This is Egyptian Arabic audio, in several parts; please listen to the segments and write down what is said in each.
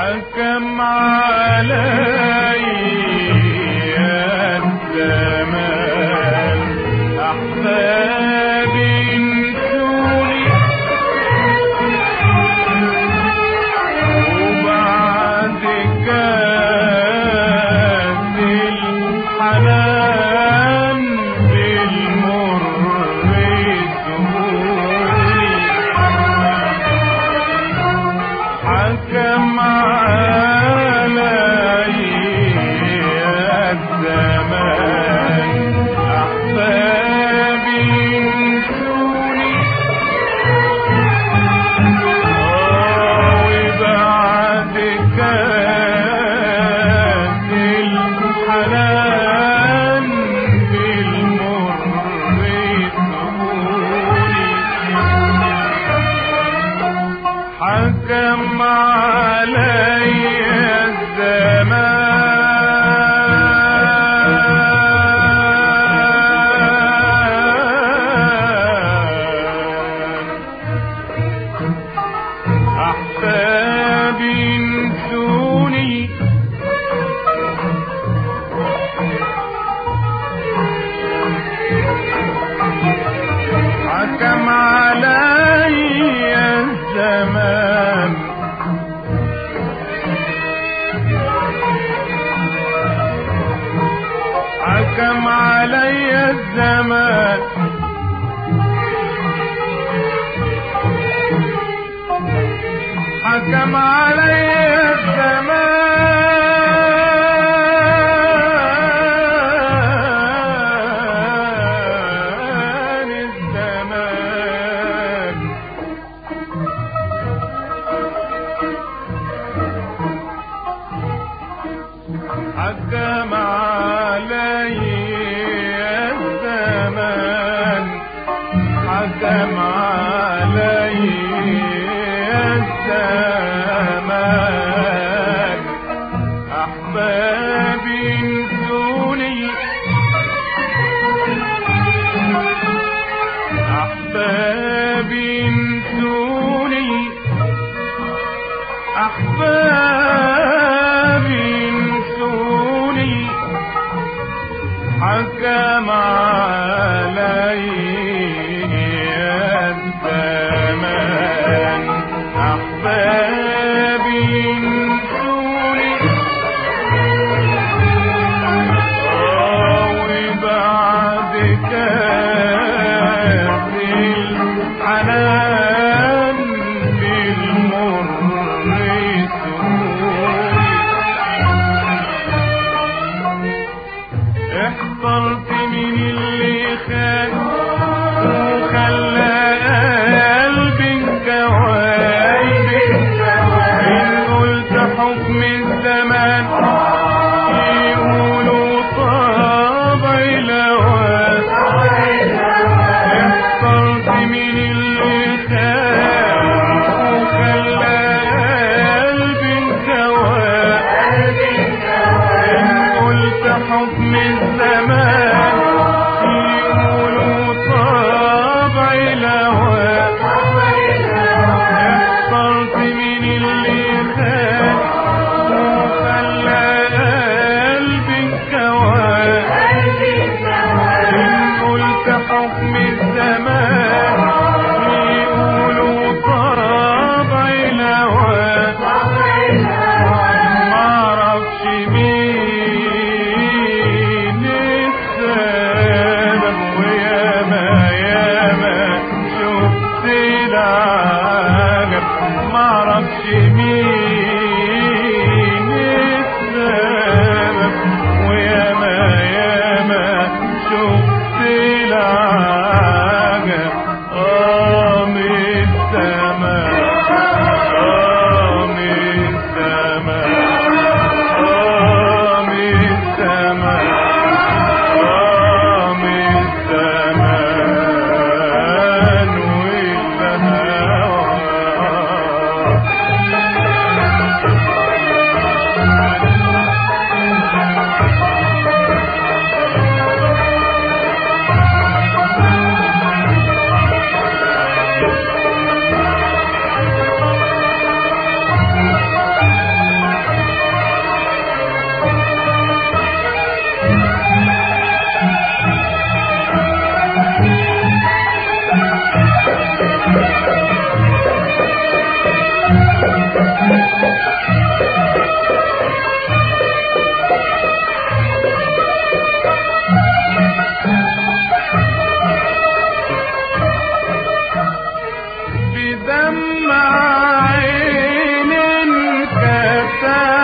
حكم علي الزمان أحبابي انسوني وبعد كاس الحنان بالمر سهولي حكم علي الزمان أحبابي انسوني وبعد كاس الحنان بالمر سهولي حكم علي الزمان أحبابي انسوني حكم علي الزمان حكم علي الزمان حكم علي الزمان الزمان حكم علي الزمان حكم علي الزمان أحبابي انسوني أحبابي انسوني أحبابي انسوني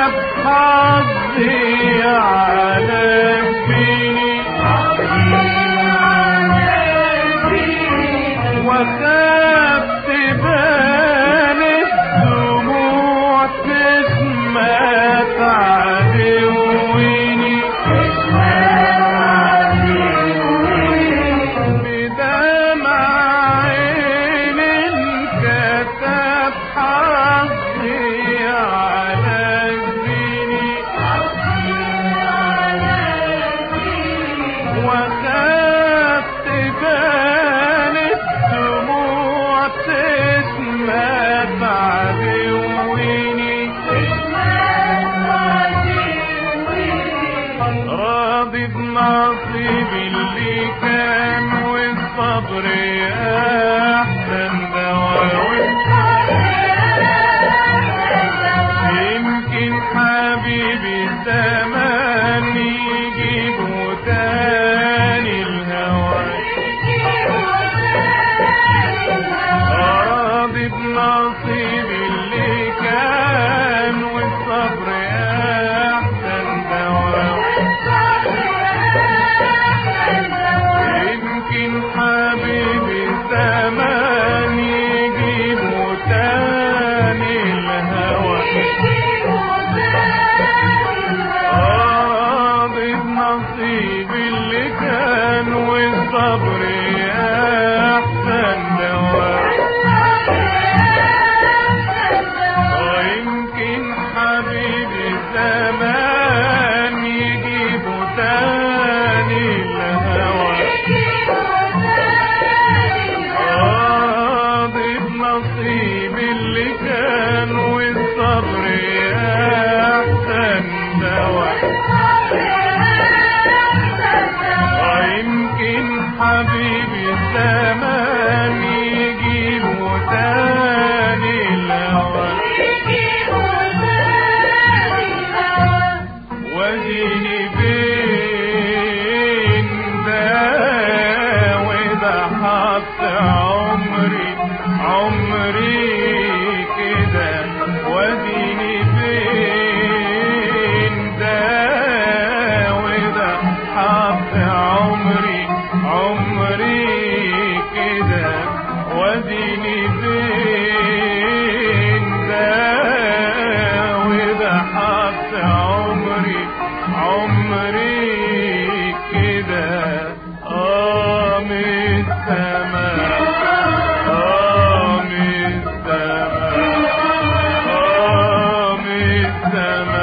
كتب حظي على جبيني وخفت بان الدموع تسمت عدويني بدمع عين كتب حظي على جبيني وخفت بان الدموع تسمت عدويني راضي بنصيب اللي كان والصبر احسن دواء يمكن حبيبي الزمان يجيبه تاني الهوى راضي بنصيب اللي كان والصبر احسن دواء يمكن حبيبي الزمان يجيبه تاني الهوى راضي بنصيب اللي كان والصبر احسن دواء ويمكن حبيبي الزمان يجيبه تاني الهوى راضي بنصيب اللي كان والصبر احسن دواء ويمكن حبيبي الزمان يجيبه تاني الهوى واديني بين ده وده حط عمري عمري كده واديني بين ده وده حط عمري عمري كده واديني بين ده وده حط عمري عمري كده اه من السماء اه من السماء اه من السماء